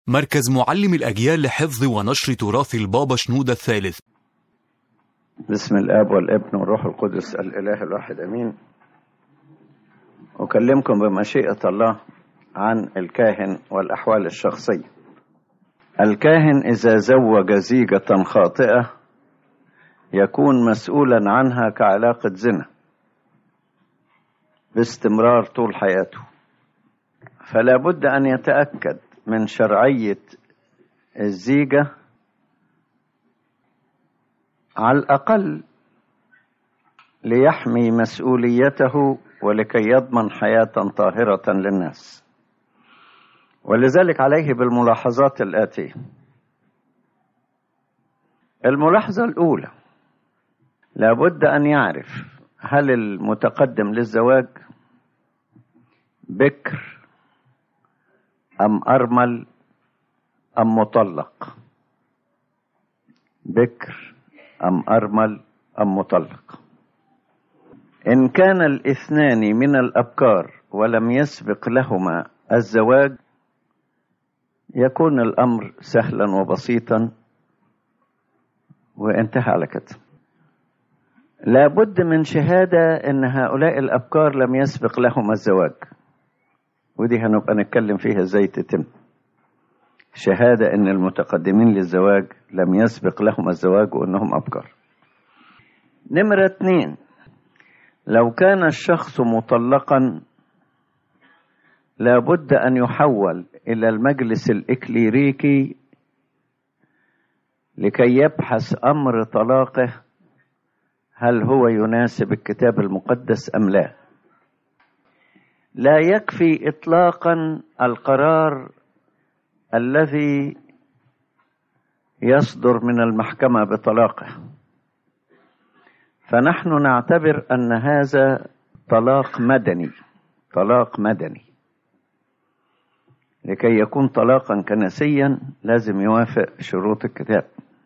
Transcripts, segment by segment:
مركز معلم الأجيال لحفظ ونشر تراث البابا شنودة الثالث بسم الاب والابن والروح القدس الاله الواحد امين اكلمكم بمشيئه الله عن الكاهن والاحوال الشخصيه الكاهن اذا زوج زيجه خاطئه يكون مسؤولا عنها كعلاقه زنا باستمرار طول حياته فلا بد ان يتاكد من شرعيه الزيجه على الأقل ليحمي مسؤوليته ولكي يضمن حياة طاهرة للناس ولذلك عليه بالملاحظات الآتية الملاحظة الأولى لابد أن يعرف هل المتقدم للزواج بكر أم أرمل أم مطلق بكر أم أرمل أم مطلق إن كان الاثنان من الأبكار ولم يسبق لهما الزواج يكون الأمر سهلا وبسيطا وانتهى على كده لا بد من شهادة أن هؤلاء الأبكار لم يسبق لهما الزواج ودي هنبقى نتكلم فيها ازاي تتم شهادة أن المتقدمين للزواج لم يسبق لهم الزواج وأنهم أبكار نمرة اثنين لو كان الشخص مطلقا لابد أن يحول إلى المجلس الإكليريكي لكي يبحث أمر طلاقه هل هو يناسب الكتاب المقدس أم لا لا يكفي إطلاقا القرار الذي يصدر من المحكمة بطلاقه فنحن نعتبر أن هذا طلاق مدني طلاق مدني لكي يكون طلاقا كنسيا لازم يوافق شروط الكتاب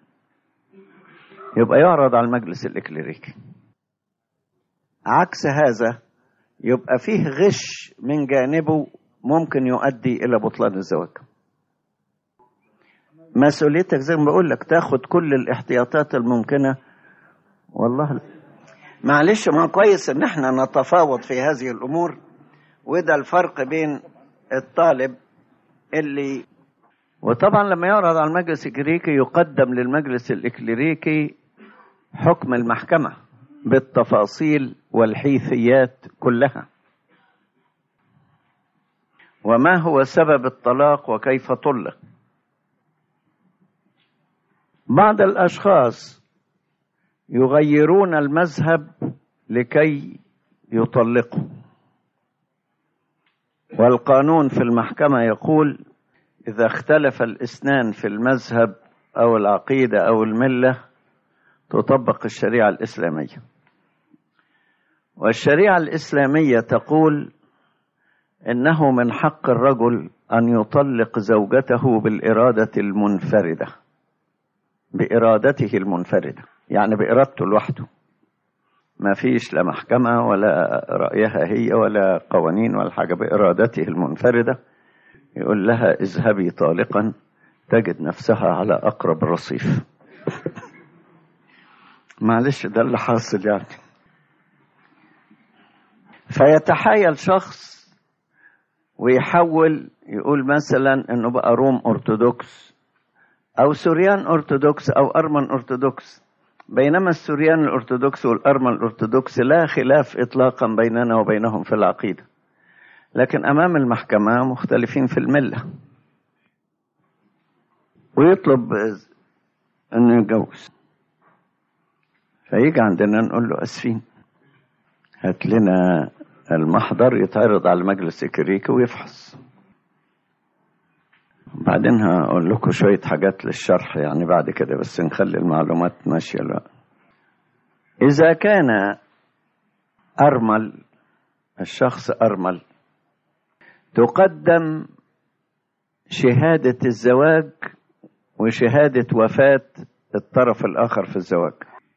يبقى يعرض على المجلس الإكليريكي عكس هذا يبقى فيه غش من جانبه ممكن يؤدي إلى بطلان الزواج مسؤوليتك زي ما بقول لك تاخد كل الاحتياطات الممكنه والله معلش ما كويس ان احنا نتفاوض في هذه الامور وده الفرق بين الطالب اللي وطبعا لما يعرض على المجلس الكليريكي يقدم للمجلس الإكليريكي حكم المحكمة بالتفاصيل والحيثيات كلها وما هو سبب الطلاق وكيف طلق بعض الاشخاص يغيرون المذهب لكي يطلقوا والقانون في المحكمه يقول اذا اختلف الاثنان في المذهب او العقيده او المله تطبق الشريعه الاسلاميه والشريعه الاسلاميه تقول انه من حق الرجل ان يطلق زوجته بالاراده المنفرده بإرادته المنفردة يعني بإرادته لوحده ما فيش لا محكمة ولا رأيها هي ولا قوانين ولا حاجة بإرادته المنفردة يقول لها اذهبي طالقا تجد نفسها على أقرب رصيف معلش ده اللي حاصل يعني فيتحايل شخص ويحول يقول مثلا انه بقى روم ارثوذكس أو سوريان أرثوذكس أو أرمن أرثوذكس بينما السوريان الأرثوذكس والأرمن الأرثوذكس لا خلاف إطلاقا بيننا وبينهم في العقيدة لكن أمام المحكمة مختلفين في الملة ويطلب أنه يتجوز فيجي عندنا نقول له أسفين هات لنا المحضر يتعرض على المجلس الكريكي ويفحص بعدين هقول لكم شوية حاجات للشرح يعني بعد كده بس نخلي المعلومات ماشية لا إذا كان أرمل الشخص أرمل تقدم شهادة الزواج وشهادة وفاة الطرف الآخر في الزواج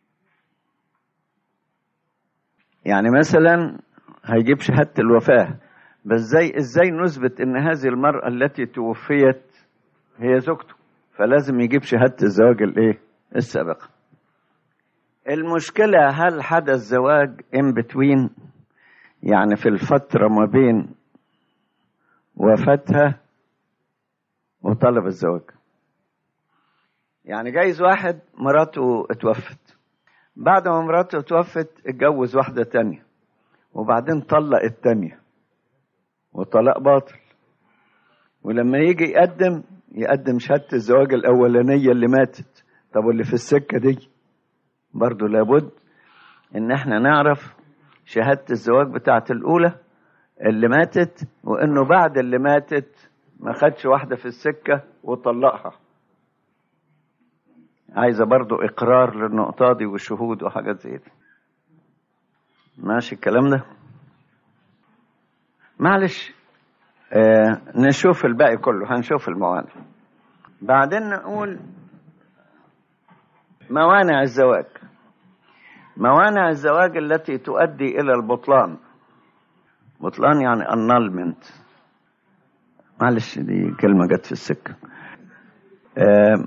يعني مثلا هيجيب شهادة الوفاة بس ازاي ازاي نثبت ان هذه المرأة التي توفيت هي زوجته فلازم يجيب شهادة الزواج الايه السابقة المشكلة هل حدث زواج in between يعني في الفترة ما بين وفاتها وطلب الزواج يعني جايز واحد مراته اتوفت بعد ما مراته اتوفت اتجوز واحدة تانية وبعدين طلق التانية وطلاق باطل ولما يجي يقدم يقدم شهادة الزواج الأولانية اللي ماتت طب واللي في السكة دي برضو لابد إن احنا نعرف شهادة الزواج بتاعت الأولى اللي ماتت وإنه بعد اللي ماتت ما خدش واحدة في السكة وطلقها عايزة برضو إقرار للنقطة دي وشهود وحاجات زي دي ماشي الكلام ده معلش آه نشوف الباقي كله هنشوف الموانع بعدين نقول موانع الزواج موانع الزواج التي تؤدي إلى البطلان بطلان يعني annulment معلش دي كلمة جت في السكة آه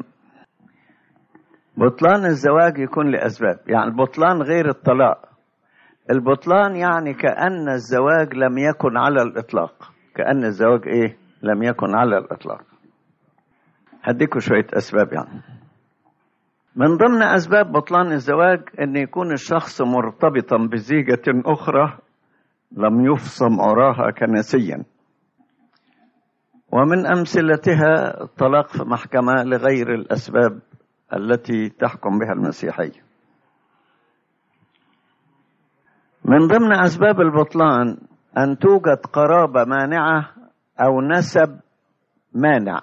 بطلان الزواج يكون لأسباب يعني البطلان غير الطلاق البطلان يعني كأن الزواج لم يكن على الإطلاق كأن الزواج إيه لم يكن على الإطلاق هديكوا شوية أسباب يعني من ضمن أسباب بطلان الزواج أن يكون الشخص مرتبطا بزيجة أخرى لم يفصم عراها كنسيا ومن أمثلتها الطلاق في محكمة لغير الأسباب التي تحكم بها المسيحية من ضمن أسباب البطلان أن توجد قرابة مانعة أو نسب مانع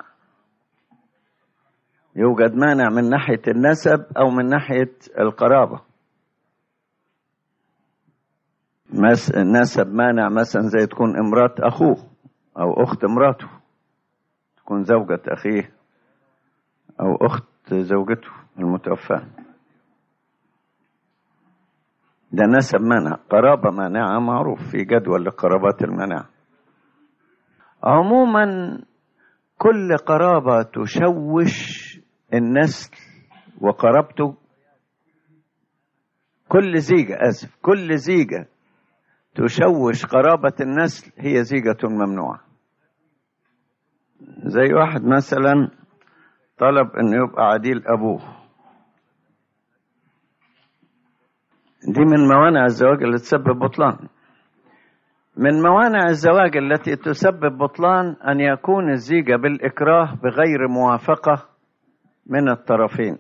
يوجد مانع من ناحية النسب أو من ناحية القرابة مس... نسب مانع مثلا زي تكون امرات أخوه أو أخت امراته تكون زوجة أخيه أو أخت زوجته المتوفاة ده نسب منع قرابة مانعة معروف في جدول لقرابات المنع عموما كل قرابة تشوش النسل وقرابته كل زيجة آسف كل زيجة تشوش قرابة النسل هي زيجة ممنوعة زي واحد مثلا طلب انه يبقى عديل ابوه دي من موانع الزواج اللي تسبب بطلان من موانع الزواج التي تسبب بطلان ان يكون الزيجه بالاكراه بغير موافقه من الطرفين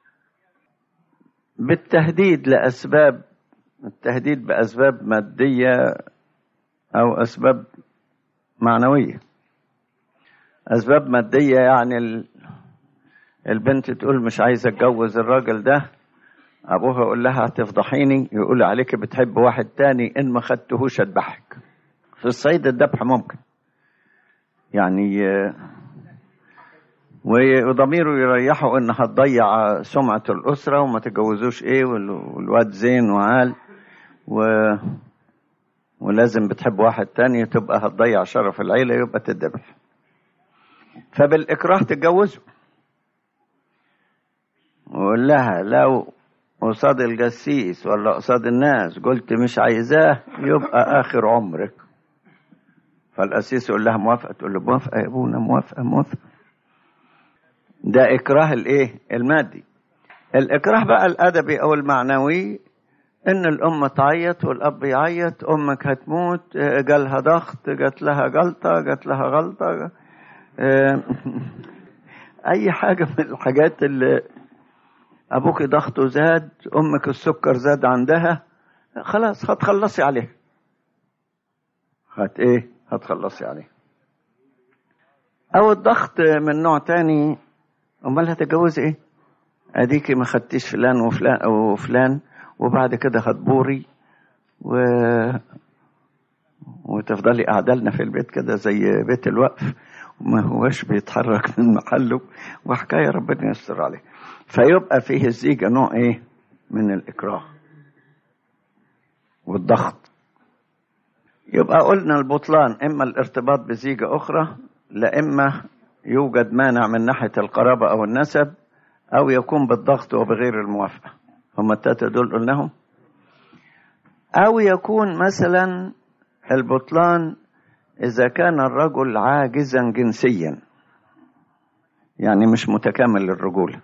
بالتهديد لاسباب التهديد باسباب ماديه او اسباب معنويه اسباب ماديه يعني البنت تقول مش عايزه اتجوز الراجل ده ابوها يقول لها هتفضحيني يقول عليك بتحب واحد تاني ان ما خدتهوش اذبحك في الصعيد الذبح ممكن يعني وضميره يريحه ان هتضيع سمعة الأسرة وما تتجوزوش ايه والواد زين وعال و ولازم بتحب واحد تاني تبقى هتضيع شرف العيلة يبقى تتذبح فبالإكراه تتجوزه وقول لها لو قصاد الجسيس ولا قصاد الناس قلت مش عايزاه يبقى آخر عمرك فالقسيس يقول لها موافقة تقول له موافقة يا أبونا موافقة موافقة ده إكراه الإيه المادي الإكراه بقى الأدبي أو المعنوي إن الأم تعيط والأب يعيط أمك هتموت جالها ضغط جات لها جلطة جات لها غلطة أي حاجة من الحاجات اللي ابوك ضغطه زاد امك السكر زاد عندها خلاص هتخلصي عليه هت ايه هتخلصي عليه او الضغط من نوع تاني امال هتتجوزي ايه اديكي ما خدتيش فلان وفلان وفلان وبعد كده هتبوري و وتفضلي قاعده لنا في البيت كده زي بيت الوقف وما هوش بيتحرك من محله وحكايه ربنا يستر عليه فيبقى فيه الزيجة نوع ايه من الإكراه والضغط يبقى قلنا البطلان إما الارتباط بزيجة أخرى لا إما يوجد مانع من ناحية القرابة أو النسب أو يكون بالضغط وبغير الموافقة هم التلاتة دول قلناهم أو يكون مثلا البطلان إذا كان الرجل عاجزا جنسيا يعني مش متكامل للرجولة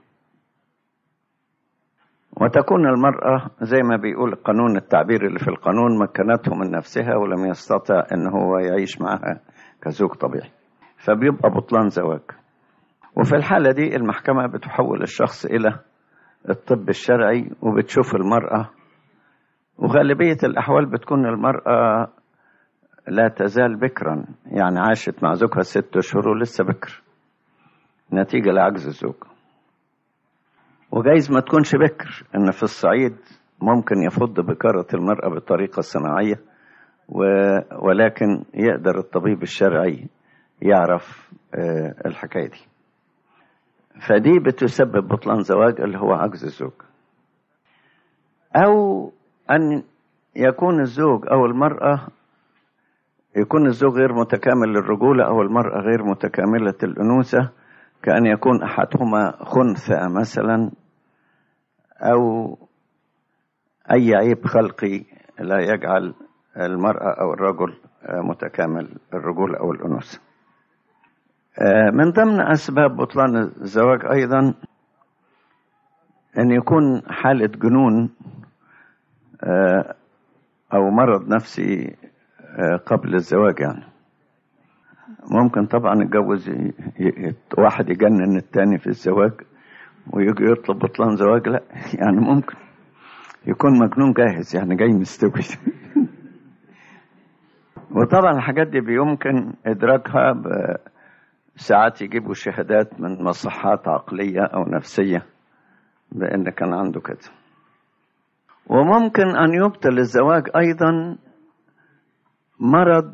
وتكون المرأة زي ما بيقول القانون التعبير اللي في القانون مكنته من نفسها ولم يستطع ان هو يعيش معها كزوج طبيعي فبيبقى بطلان زواج وفي الحالة دي المحكمة بتحول الشخص إلى الطب الشرعي وبتشوف المرأة وغالبية الأحوال بتكون المرأة لا تزال بكرا يعني عاشت مع زوجها ست أشهر ولسه بكر نتيجة لعجز الزوج وجايز ما تكونش بكر ان في الصعيد ممكن يفض بكارة المرأة بطريقة صناعية و... ولكن يقدر الطبيب الشرعي يعرف آه، الحكاية دي فدي بتسبب بطلان زواج اللي هو عجز الزوج أو أن يكون الزوج أو المرأة يكون الزوج غير متكامل للرجولة أو المرأة غير متكاملة الأنوثة كأن يكون أحدهما خنثى مثلا أو أي عيب خلقي لا يجعل المرأة أو الرجل متكامل الرجولة أو الأنوثة من ضمن أسباب بطلان الزواج أيضا أن يكون حالة جنون أو مرض نفسي قبل الزواج يعني ممكن طبعا يتجوز ي- ي- واحد يجنن التاني في الزواج ويجي يطلب بطلان زواج لا يعني ممكن يكون مجنون جاهز يعني جاي مستوي وطبعا الحاجات دي بيمكن ادراكها ب- ساعات يجيبوا شهادات من مصحات عقلية او نفسية بان كان عنده كده وممكن ان يبطل الزواج ايضا مرض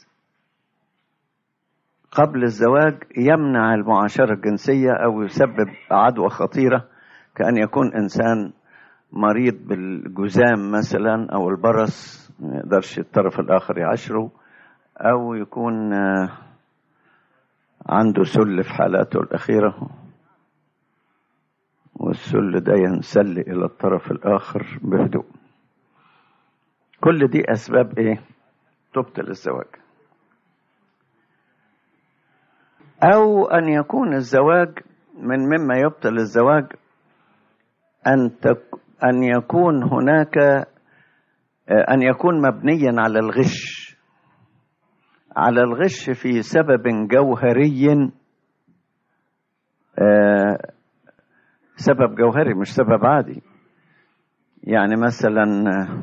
قبل الزواج يمنع المعاشرة الجنسية أو يسبب عدوى خطيرة كأن يكون إنسان مريض بالجذام مثلا أو البرص ما يقدرش الطرف الآخر يعاشره أو يكون آه، عنده سل في حالاته الأخيرة والسل ده ينسل إلى الطرف الآخر بهدوء كل دي أسباب إيه تبطل الزواج أو أن يكون الزواج من مما يبطل الزواج أن تك أن يكون هناك أن يكون مبنيا على الغش على الغش في سبب جوهري آه، سبب جوهري مش سبب عادي يعني مثلا آه،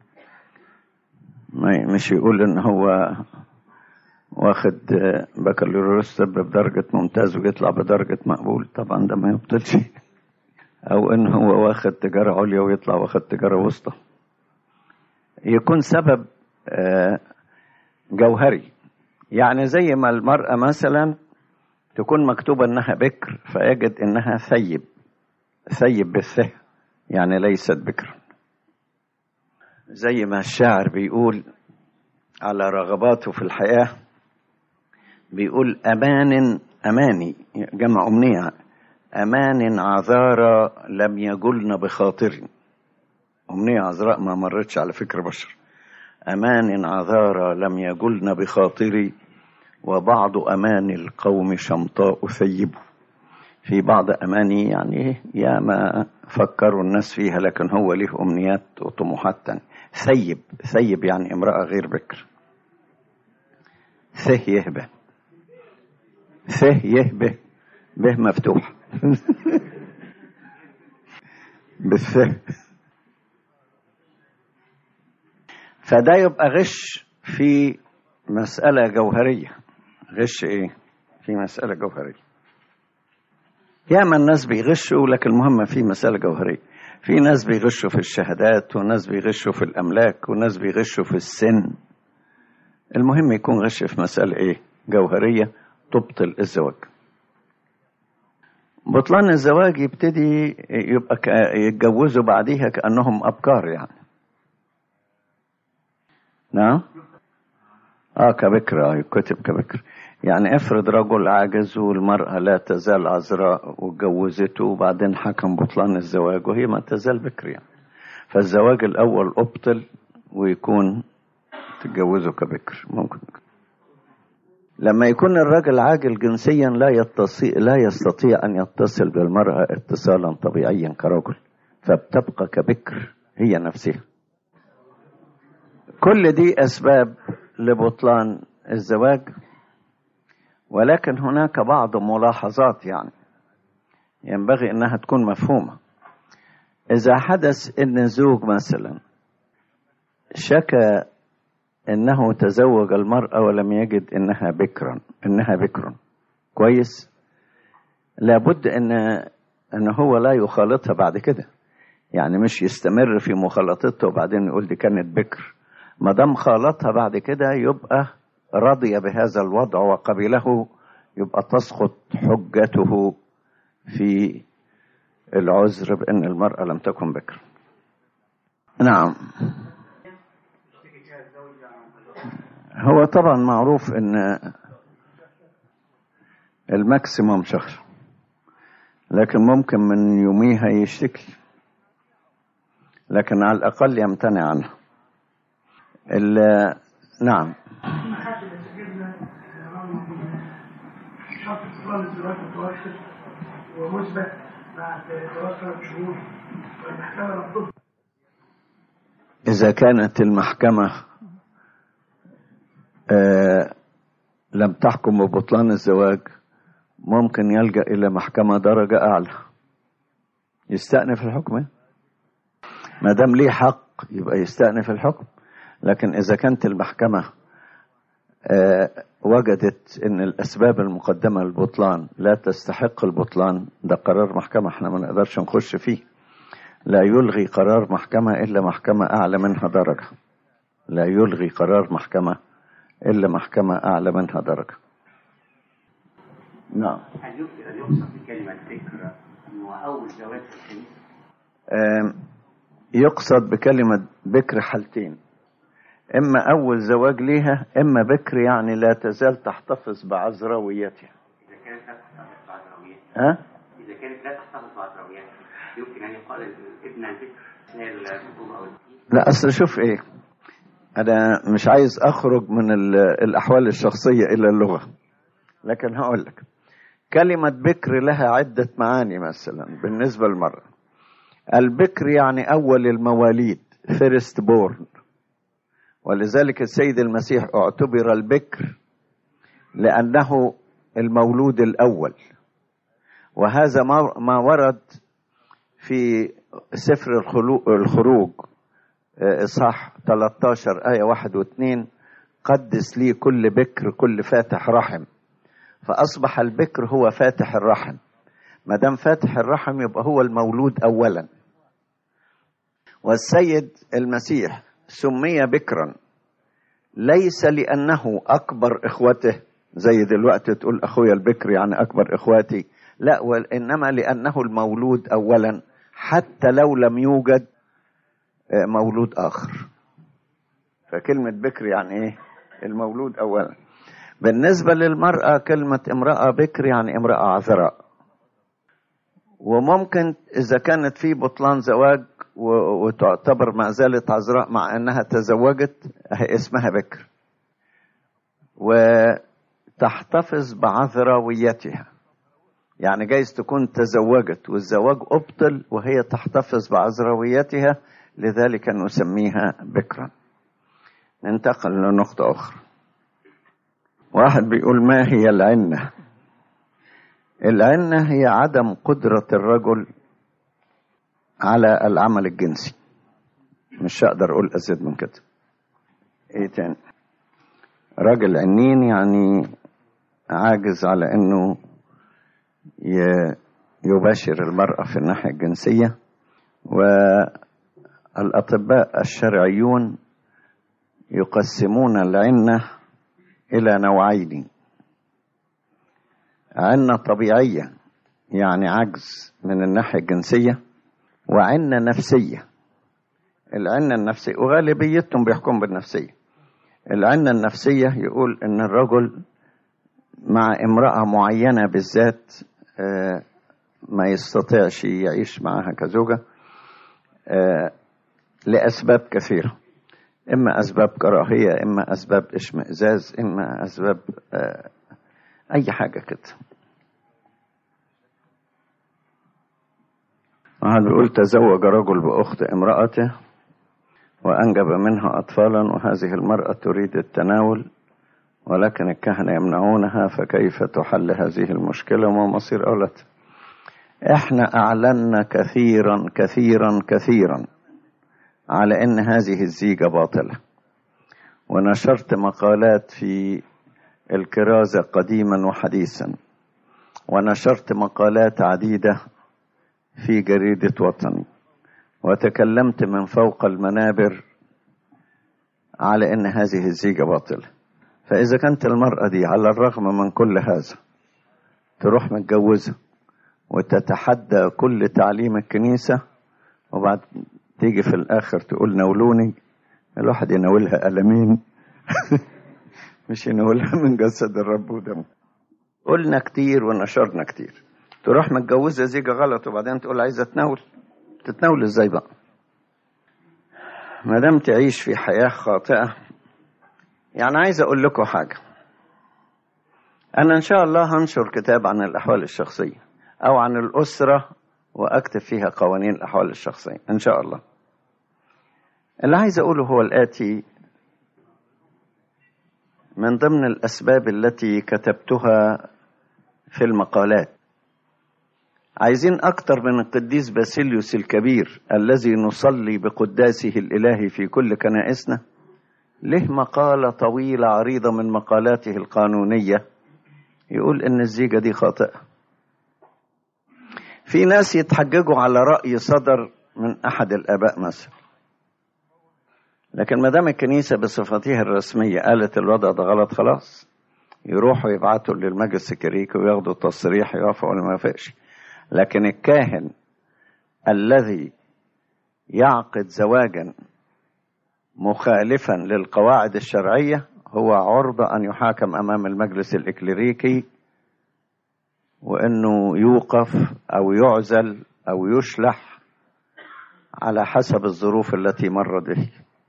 ما- مش يقول ان هو واخد آه، بكالوريوس طب بدرجة ممتاز ويطلع بدرجة مقبول طبعا ده ما يبطلش أو إن هو واخد تجارة عليا ويطلع واخد تجارة وسطى يكون سبب آه، جوهري يعني زي ما المرأة مثلا تكون مكتوبة إنها بكر فيجد إنها ثيب ثيب بالثه يعني ليست بكرا زي ما الشاعر بيقول على رغباته في الحياه بيقول أمان أماني جمع أمنية أمان عذارى لم يجلن بخاطري أمنية عذراء ما مرتش على فكر بشر أمان عذارى لم يجلن بخاطري وبعض أمان القوم شمطاء ثيب في بعض أماني يعني إيه؟ يا ما فكروا الناس فيها لكن هو له أمنيات وطموحات تانية ثيب ثيب يعني امرأة غير بكر ثه يهبه ثه يه به به مفتوح بالثه فده يبقى غش في مسألة جوهرية غش ايه في مسألة جوهرية ياما الناس بيغشوا لكن المهم في مسألة جوهرية في ناس بيغشوا في الشهادات وناس بيغشوا في الأملاك وناس بيغشوا في السن المهم يكون غش في مسألة ايه جوهرية تبطل الزواج بطلان الزواج يبتدي يبقى ك- يتجوزوا بعديها كأنهم أبكار يعني نعم اه كبكر اه يكتب كبكر يعني افرض رجل عاجز والمرأة لا تزال عذراء واتجوزته وبعدين حكم بطلان الزواج وهي ما تزال بكر يعني فالزواج الأول أبطل ويكون تتجوزه كبكر ممكن لما يكون الرجل عاجل جنسيا لا يتصي لا يستطيع أن يتصل بالمرأة اتصالا طبيعيا كرجل فبتبقى كبكر هي نفسها كل دي أسباب لبطلان الزواج ولكن هناك بعض ملاحظات يعني ينبغي انها تكون مفهومه اذا حدث ان الزوج مثلا شكى انه تزوج المراه ولم يجد انها بكرا انها بكر كويس لابد ان ان هو لا يخالطها بعد كده يعني مش يستمر في مخالطتها وبعدين يقول دي كانت بكر ما دام خالطها بعد كده يبقى رضي بهذا الوضع وقبله يبقى تسقط حجته في العذر بأن المرأة لم تكن بكر نعم هو طبعا معروف ان الماكسيموم شهر لكن ممكن من يوميها يشتكي لكن على الأقل يمتنع عنها نعم شرط اتصال الزواج متوفر ومثبت بعد جواز ثلاث شهور والمحكمة رفضته إذا كانت المحكمة آه لم تحكم ببطلان الزواج ممكن يلجأ إلى محكمة درجة أعلى يستأنف الحكم ما دام ليه حق يبقى يستأنف الحكم لكن إذا كانت المحكمة آه وجدت ان الاسباب المقدمه للبطلان لا تستحق البطلان ده قرار محكمه احنا ما نقدرش نخش فيه لا يلغي قرار محكمه الا محكمه اعلى منها درجه لا يلغي قرار محكمه الا محكمه اعلى منها درجه نعم هل يمكن ان يقصد بكلمه ذكر انه اول زواج في الكنيسه؟ يقصد بكلمه بكر حالتين إما أول زواج ليها إما بكر يعني لا تزال تحتفظ بعذراويتها اذا كانت لا تحتفظ بعذراويتها ها؟ اذا كانت لا تحتفظ بعذراويتها يمكن ان يقال ابن الذكر اثناء الخطوبه او الزواج لا أصل شوف إيه أنا مش عايز أخرج من ال- الأحوال الشخصية إلى اللغة لكن هقول لك كلمة بكر لها عدة معاني مثلا بالنسبة للمرأة البكر يعني أول المواليد فيرست بورن ولذلك السيد المسيح اعتبر البكر لأنه المولود الأول وهذا ما ما ورد في سفر الخلو- الخروج آه، إصحاح 13 آية واحد واثنين قدس لي كل بكر كل فاتح رحم فأصبح البكر هو فاتح الرحم ما دام فاتح الرحم يبقى هو المولود أولا والسيد المسيح سمي بكرا ليس لأنه أكبر إخوته زي دلوقتي تقول أخويا البكر يعني أكبر إخواتي لا وإنما لأنه المولود أولا حتى لو لم يوجد آه، مولود آخر فكلمة بكر يعني إيه المولود أولا بالنسبة للمرأة كلمة امرأة بكر يعني امرأة عذراء وممكن إذا كانت في بطلان زواج و- وتعتبر ما زالت عذراء مع أنها تزوجت هي اسمها بكر وتحتفظ بعذراويتها يعني جايز تكون تزوجت والزواج أبطل وهي تحتفظ بعذراويتها لذلك نسميها بكرا ننتقل لنقطة أخرى واحد بيقول ما هي العنة العنة هي عدم قدرة الرجل على العمل الجنسي مش هقدر اقول ازيد من كده ايه تاني راجل عنين يعني عاجز على انه ي- يباشر المرأة في الناحية الجنسية والأطباء الشرعيون يقسمون العنة إلى نوعين عنة طبيعية يعني عجز من الناحية الجنسية وعنة نفسية العنة النفسية وغالبيتهم بيحكم بالنفسية العنة النفسية يقول إن الرجل مع امرأة معينة بالذات آه، ما يستطيعش يعيش معها كزوجة آه، لأسباب كثيرة إما أسباب كراهية إما أسباب إشمئزاز إما أسباب آه، أي حاجة كده واحد بيقول تزوج رجل بأخت امرأته وأنجب منها أطفالا وهذه المرأة تريد التناول ولكن الكهنة يمنعونها فكيف تحل هذه المشكلة وما مصير أولادها احنا أعلنا كثيرا كثيرا كثيرا على أن هذه الزيجة باطلة ونشرت مقالات في الكرازة قديما وحديثا ونشرت مقالات عديدة في جريدة وطني وتكلمت من فوق المنابر على أن هذه الزيجة باطلة فإذا كانت المرأة دي على الرغم من كل هذا تروح متجوزة وتتحدى كل تعليم الكنيسة وبعد تيجي في الآخر تقول نولوني الواحد يناولها ألمين مش يناولها من جسد الرب ودمه قلنا كتير ونشرنا كتير تروح متجوزة زيجة غلط وبعدين تقول عايزة تناول تتناول ازاي بقى ما دام تعيش في حياة خاطئة يعني عايز اقول لكم حاجة انا ان شاء الله هنشر كتاب عن الاحوال الشخصية او عن الاسرة واكتب فيها قوانين الاحوال الشخصية ان شاء الله اللي عايز اقوله هو الاتي من ضمن الاسباب التي كتبتها في المقالات عايزين أكتر من القديس باسيليوس الكبير الذي نصلي بقداسه الإلهي في كل كنائسنا له مقالة طويلة عريضة من مقالاته القانونية يقول إن الزيجة دي خاطئة في ناس يتحججوا على رأي صدر من أحد الآباء مثلا لكن ما دام الكنيسة بصفتها الرسمية قالت الوضع ده غلط خلاص يروحوا يبعتوا للمجلس الكريكي وياخدوا تصريح يوافق ولا ما يوافقش لكن الكاهن الذي يعقد زواجا مخالفا للقواعد الشرعية هو عرضة أن يحاكم أمام المجلس الإكليريكي وأنه يوقف أو يعزل أو يشلح على حسب الظروف التي مر به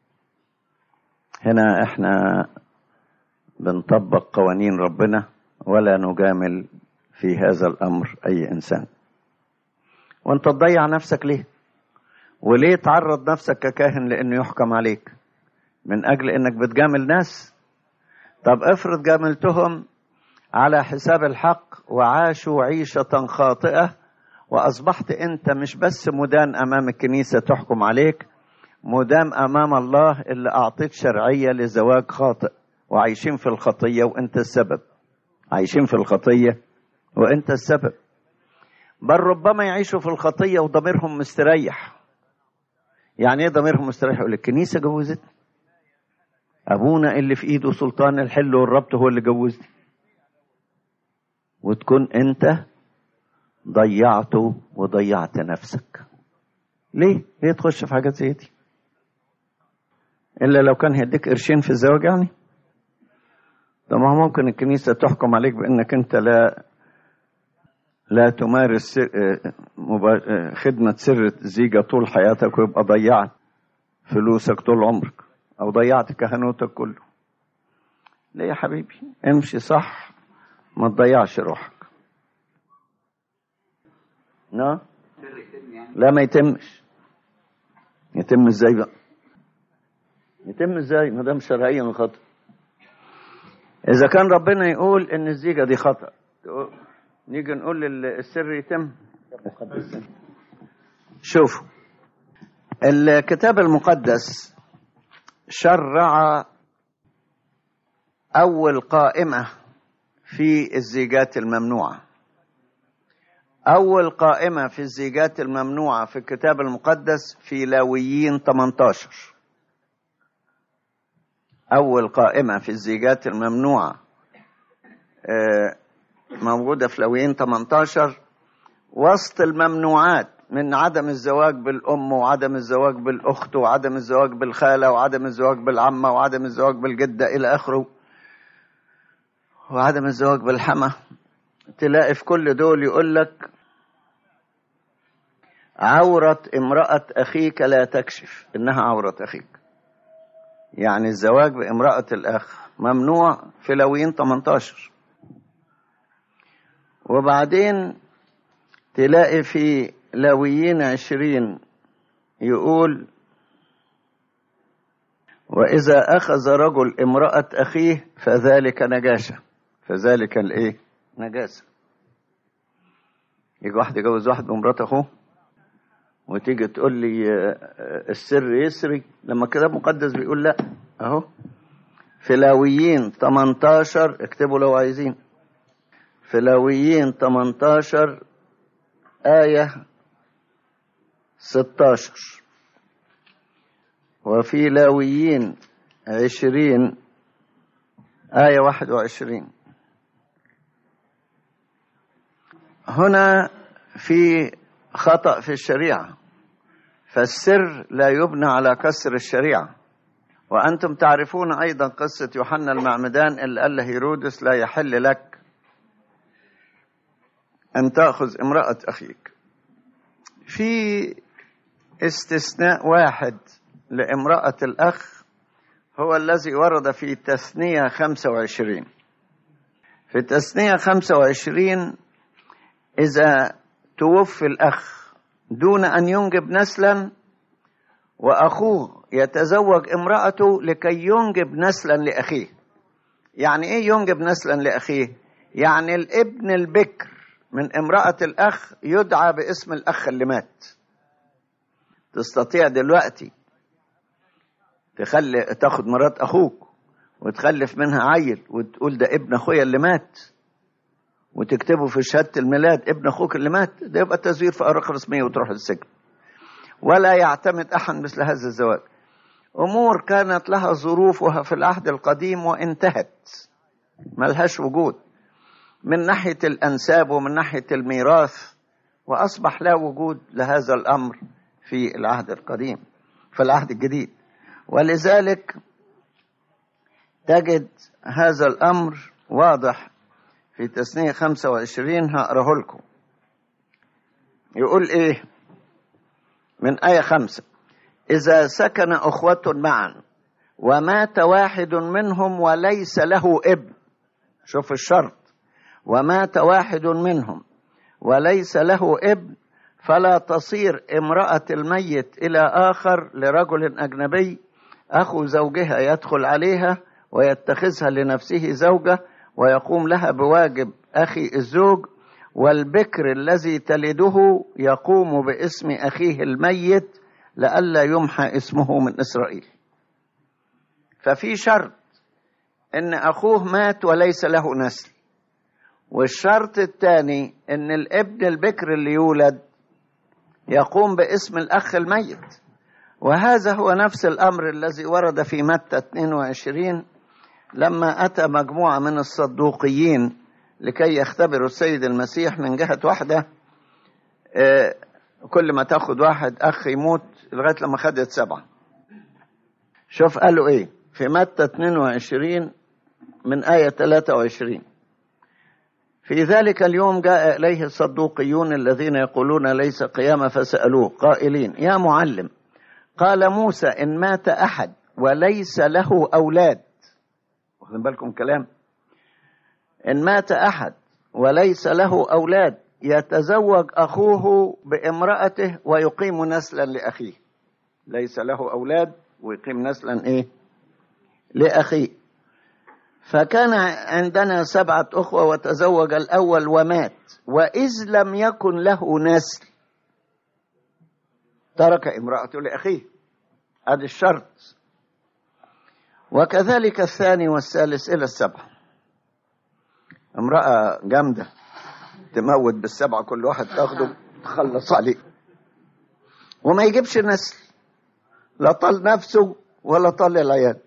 هنا احنا بنطبق قوانين ربنا ولا نجامل في هذا الأمر أي إنسان وانت تضيع نفسك ليه وليه تعرض نفسك ككاهن لانه يحكم عليك من اجل انك بتجامل ناس طب افرض جاملتهم على حساب الحق وعاشوا عيشة خاطئة واصبحت انت مش بس مدان امام الكنيسة تحكم عليك مدام امام الله اللي اعطيت شرعية لزواج خاطئ وعايشين في الخطية وانت السبب عايشين في الخطية وانت السبب بل ربما يعيشوا في الخطية وضميرهم مستريح يعني ايه ضميرهم مستريح يقول الكنيسة جوزتني ابونا اللي في ايده سلطان الحل والربط هو اللي جوزني وتكون انت ضيعته وضيعت نفسك ليه ليه تخش في حاجات زي دي الا لو كان هيديك قرشين في الزواج يعني طب ما ممكن الكنيسة تحكم عليك بانك انت لا لا تمارس خدمة سر الزيجة طول حياتك ويبقى ضيعت فلوسك طول عمرك أو ضيعت كهنوتك كله ليه يا حبيبي امشي صح ما تضيعش روحك لا لا ما يتمش يتم ازاي بقى يتم ازاي ما دام شرعيا خطأ اذا كان ربنا يقول ان الزيجة دي خطأ نيجي نقول السر يتم شوفوا الكتاب المقدس شرع أول قائمة في الزيجات الممنوعة أول قائمة في الزيجات الممنوعة في الكتاب المقدس في لاويين 18 أول قائمة في الزيجات الممنوعة موجودة في لاويين 18 وسط الممنوعات من عدم الزواج بالأم وعدم الزواج بالأخت وعدم الزواج بالخالة وعدم الزواج بالعمة وعدم الزواج بالجدة إلى آخره وعدم الزواج بالحمى تلاقي في كل دول يقول لك عورة امرأة أخيك لا تكشف إنها عورة أخيك يعني الزواج بامرأة الأخ ممنوع في لويين 18 وبعدين تلاقي في لويين عشرين يقول وإذا أخذ رجل امرأة أخيه فذلك نجاشة فذلك الإيه؟ نجاسة يجي واحد يجوز واحد بمرات أخوه وتيجي تقول لي آه، السر يسري لما الكتاب المقدس بيقول لا أهو في لاويين 18 اكتبوا لو عايزين في لاويين 18 آية 16 وفي لاويين 20 آية 21 هنا في خطأ في الشريعة فالسر لا يبنى على كسر الشريعة وأنتم تعرفون أيضا قصة يوحنا المعمدان اللي قال له هيرودس لا يحل لك أن تأخذ امرأة أخيك في استثناء واحد لامرأة الأخ هو الذي ورد في تثنية 25 في تثنية 25 إذا توفي الأخ دون أن ينجب نسلا وأخوه يتزوج امرأته لكي ينجب نسلا لأخيه يعني إيه ينجب نسلا لأخيه يعني الابن البكر من امرأة الأخ يدعى باسم الأخ اللي مات تستطيع دلوقتي تخلي تاخد مرات أخوك وتخلف منها عيل وتقول ده ابن أخويا اللي مات وتكتبه في شهادة الميلاد ابن أخوك اللي مات ده يبقى تزوير في أوراق رسمية وتروح السجن ولا يعتمد أحد مثل هذا الزواج أمور كانت لها ظروفها في العهد القديم وانتهت ملهاش وجود من ناحية الأنساب ومن ناحية الميراث وأصبح لا وجود لهذا الأمر في العهد القديم في العهد الجديد ولذلك تجد هذا الأمر واضح في تسنية 25 هقراه لكم يقول إيه من آية خمسة إذا سكن أخوة معا ومات واحد منهم وليس له ابن شوف الشرط ومات واحد منهم وليس له ابن فلا تصير امرأة الميت إلى آخر لرجل أجنبي أخو زوجها يدخل عليها ويتخذها لنفسه زوجة ويقوم لها بواجب أخي الزوج والبكر الذي تلده يقوم باسم أخيه الميت لئلا يمحى اسمه من إسرائيل ففي شرط إن أخوه مات وليس له نسل والشرط الثاني إن الابن البكر اللي يولد يقوم باسم الأخ الميت وهذا هو نفس الأمر الذي ورد في متى 22 لما أتى مجموعة من الصدوقيين لكي يختبروا السيد المسيح من جهة واحدة آه، كل ما تاخد واحد أخ يموت لغاية لما خدت سبعة شوف قالوا إيه في متى 22 من آية 23 في ذلك اليوم جاء إليه الصدوقيون الذين يقولون ليس قيامة فسألوه قائلين يا معلم قال موسى إن مات أحد وليس له أولاد واخدين بالكم كلام إن مات أحد وليس له أولاد يتزوج أخوه بامرأته ويقيم نسلا لأخيه ليس له أولاد ويقيم نسلا إيه لأخيه فكان عندنا سبعة أخوة وتزوج الأول ومات وإذ لم يكن له نسل ترك امرأته لأخيه هذا الشرط وكذلك الثاني والثالث إلى السبعة امرأة جامدة تموت بالسبعة كل واحد تاخده تخلص عليه وما يجيبش نسل لا طال نفسه ولا طال العيال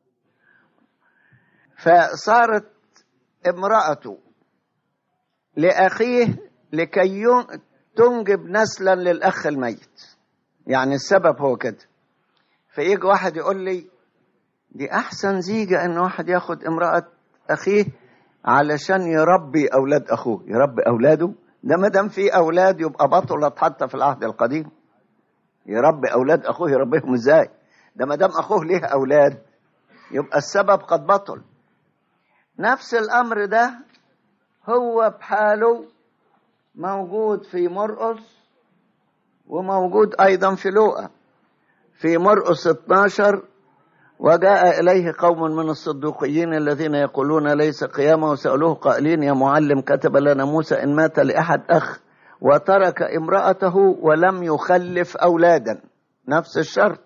فصارت امرأته لأخيه لكي تنجب نسلا للأخ الميت يعني السبب هو كده فيجي واحد يقول لي دي أحسن زيجة إن واحد ياخد امرأة أخيه علشان يربي اولاد اخوه يربي اولاده ده ما دام في اولاد يبقى بطلت حتى في العهد القديم يربي اولاد اخوه يربيهم ازاي ده ما دام اخوه ليه اولاد يبقى السبب قد بطل نفس الامر ده هو بحاله موجود في مرقس وموجود ايضا في لوقا في مرقس 12 وجاء إليه قوم من الصدوقيين الذين يقولون ليس قيامه وسألوه قائلين يا معلم كتب لنا موسى إن مات لأحد أخ وترك امرأته ولم يخلف أولادا نفس الشرط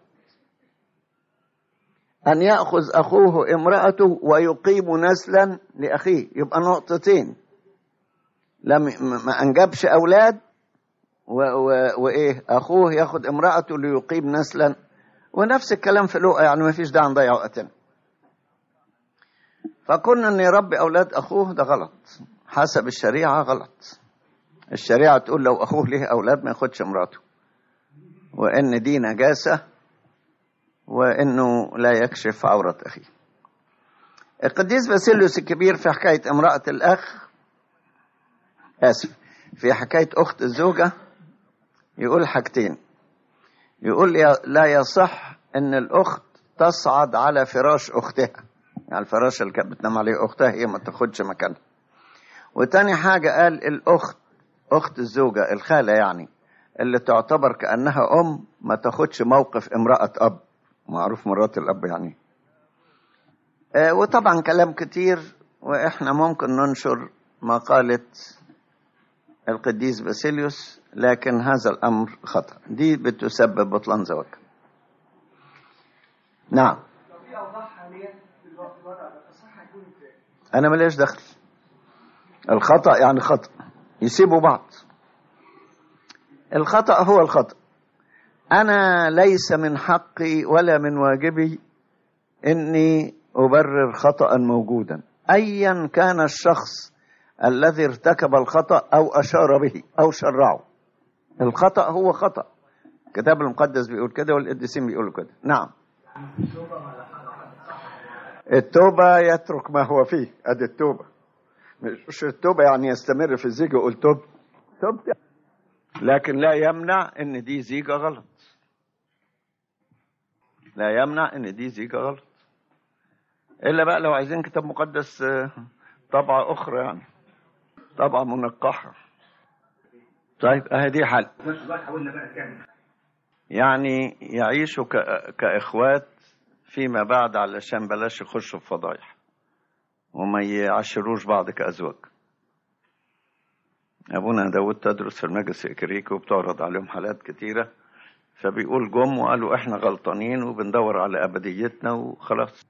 أن يأخذ أخوه امرأته ويقيم نسلا لأخيه يبقى نقطتين لم ما أنجبش أولاد و و وإيه أخوه ياخد امرأته ليقيم نسلا ونفس الكلام في لوقا يعني ما فيش داعي نضيع وقتنا فكنا ان يربي اولاد اخوه ده غلط حسب الشريعه غلط الشريعه تقول لو اخوه ليه اولاد ما ياخدش مراته وان دي نجاسه وانه لا يكشف عوره اخيه القديس باسيليوس الكبير في حكايه امراه الاخ اسف في حكايه اخت الزوجه يقول حاجتين يقول لا يصح ان الاخت تصعد على فراش اختها يعني الفراش اللي كانت بتنام عليه اختها هي ما تاخدش مكانها وتاني حاجة قال الاخت اخت الزوجة الخالة يعني اللي تعتبر كأنها ام ما تاخدش موقف امرأة اب معروف مرات الاب يعني آه وطبعا كلام كتير واحنا ممكن ننشر مقالة القديس باسيليوس لكن هذا الأمر خطأ دي بتسبب بطلان زواج نعم أنا مليش دخل الخطأ يعني خطأ يسيبوا بعض الخطأ هو الخطأ أنا ليس من حقي ولا من واجبي إني أبرر خطأ موجودا أيا كان الشخص الذي ارتكب الخطأ أو أشار به أو شرعه الخطأ هو خطأ الكتاب المقدس بيقول كده والقديسين بيقولوا كده نعم التوبة يترك ما هو فيه ادي التوبة مش التوبة يعني يستمر في الزيجة يقول توب توب لكن لا يمنع ان دي زيجة غلط لا يمنع ان دي زيجة غلط الا بقى لو عايزين كتاب مقدس طبعة اخرى يعني طبعة منقحة طيب اهي دي حل يعني يعيشوا كاخوات فيما بعد علشان بلاش يخشوا في فضايح وما يعشروش بعض كازواج ابونا داود تدرس في المجلس الكريكي وبتعرض عليهم حالات كتيرة فبيقول جم وقالوا احنا غلطانين وبندور على ابديتنا وخلاص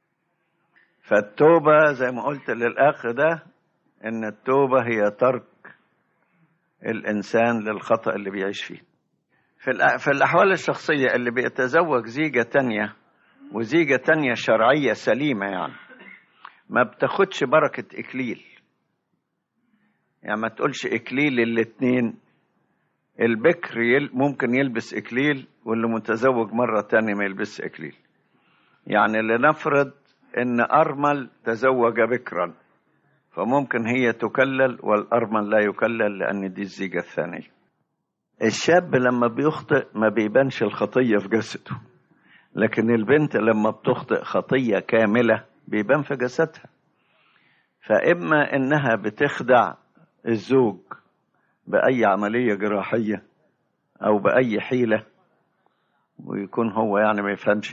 فالتوبة زي ما قلت للاخ ده ان التوبة هي ترك الإنسان للخطأ اللي بيعيش فيه في, في الأحوال الشخصية اللي بيتزوج زيجة تانية وزيجة تانية شرعية سليمة يعني ما بتاخدش بركة إكليل يعني ما تقولش إكليل الاتنين البكر يل ممكن يلبس إكليل واللي متزوج مرة تانية ما يلبس إكليل يعني لنفرض إن أرمل تزوج بكرا فممكن هي تكلل والأرمل لا يكلل لأن دي الزيجة الثانية الشاب لما بيخطئ ما بيبانش الخطية في جسده لكن البنت لما بتخطئ خطية كاملة بيبان في جسدها فإما إنها بتخدع الزوج بأي عملية جراحية أو بأي حيلة ويكون هو يعني ما يفهمش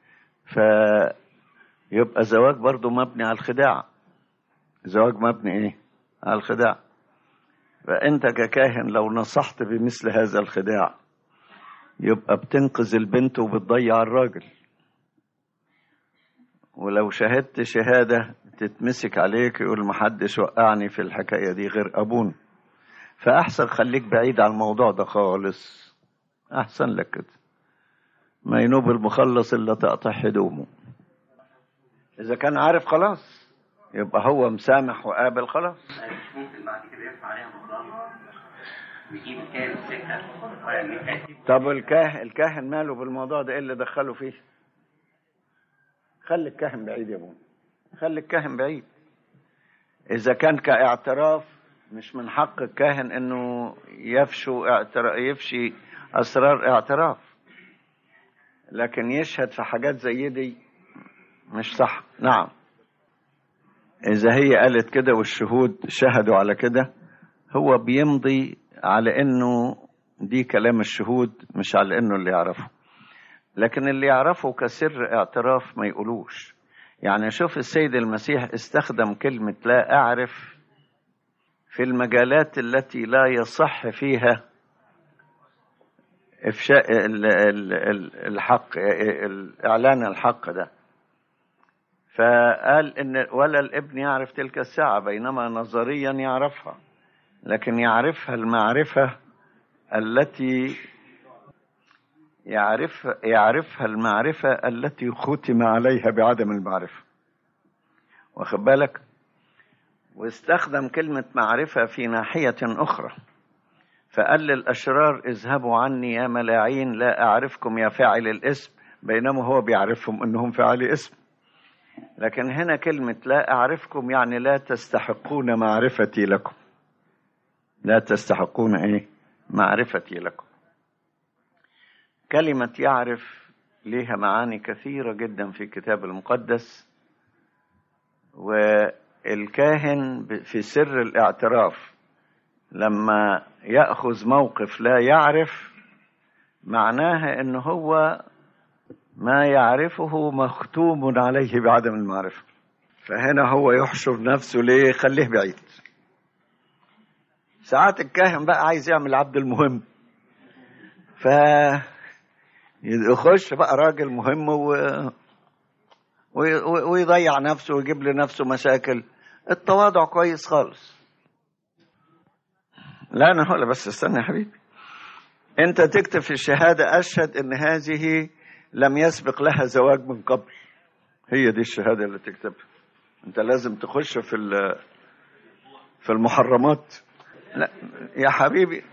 فيبقى زواج برضه مبني على الخداع زواج مبني ايه على الخداع فانت ككاهن لو نصحت بمثل هذا الخداع يبقى بتنقذ البنت وبتضيع الراجل ولو شهدت شهادة تتمسك عليك يقول محدش وقعني في الحكاية دي غير أبونا فأحسن خليك بعيد عن الموضوع ده خالص أحسن لك كده ما ينوب المخلص إلا تقطع هدومه إذا كان عارف خلاص يبقى هو مسامح وقابل خلاص ممكن بعد كده يرفع عليها مقدار ويجيب الكاهن السكة ولا يتأكد طب الكاهن الكاهن ماله بالموضوع ده ايه اللي دخله فيه خلي الكاهن بعيد يا ابونا خلي الكاهن بعيد إذا كان كاعتراف مش من حق الكاهن إنه يفشو اعتراف يفشي أسرار اعتراف لكن يشهد في حاجات زي دي مش صح نعم إذا هي قالت كده والشهود شهدوا على كده هو بيمضي على إنه دي كلام الشهود مش على إنه اللي يعرفه لكن اللي يعرفه كسر اعتراف ما يقولوش يعني شوف السيد المسيح استخدم كلمة لا أعرف في المجالات التي لا يصح فيها إفشاء ال- ال- ال- الحق إعلان الحق ده فقال إن ولا الابن يعرف تلك الساعة بينما نظريا يعرفها لكن يعرفها المعرفة التي يعرف يعرفها المعرفة التي ختم عليها بعدم المعرفة واخد بالك واستخدم كلمة معرفة في ناحية أخرى فقال للأشرار اذهبوا عني يا ملاعين لا أعرفكم يا فاعل الاسم بينما هو بيعرفهم أنهم فاعل اسم لكن هنا كلمة لا أعرفكم يعني لا تستحقون معرفتي لكم لا تستحقون إيه معرفتي لكم كلمة يعرف لها معاني كثيرة جدا في الكتاب المقدس والكاهن ب- في سر الاعتراف لما يأخذ موقف لا يعرف معناها ان هو ما يعرفه مختوم عليه بعدم المعرفة فهنا هو يحشر نفسه ليه خليه بعيد ساعات الكاهن بقى عايز يعمل عبد المهم ف يخش بقى راجل مهم و... وي- وي- ويضيع نفسه ويجيب لنفسه مشاكل التواضع كويس خالص لا انا هقول بس استنى يا حبيبي انت تكتب في الشهادة اشهد ان هذه لم يسبق لها زواج من قبل هي دي الشهادة اللي تكتبها انت لازم تخش في ال- في المحرمات لا يا حبيبي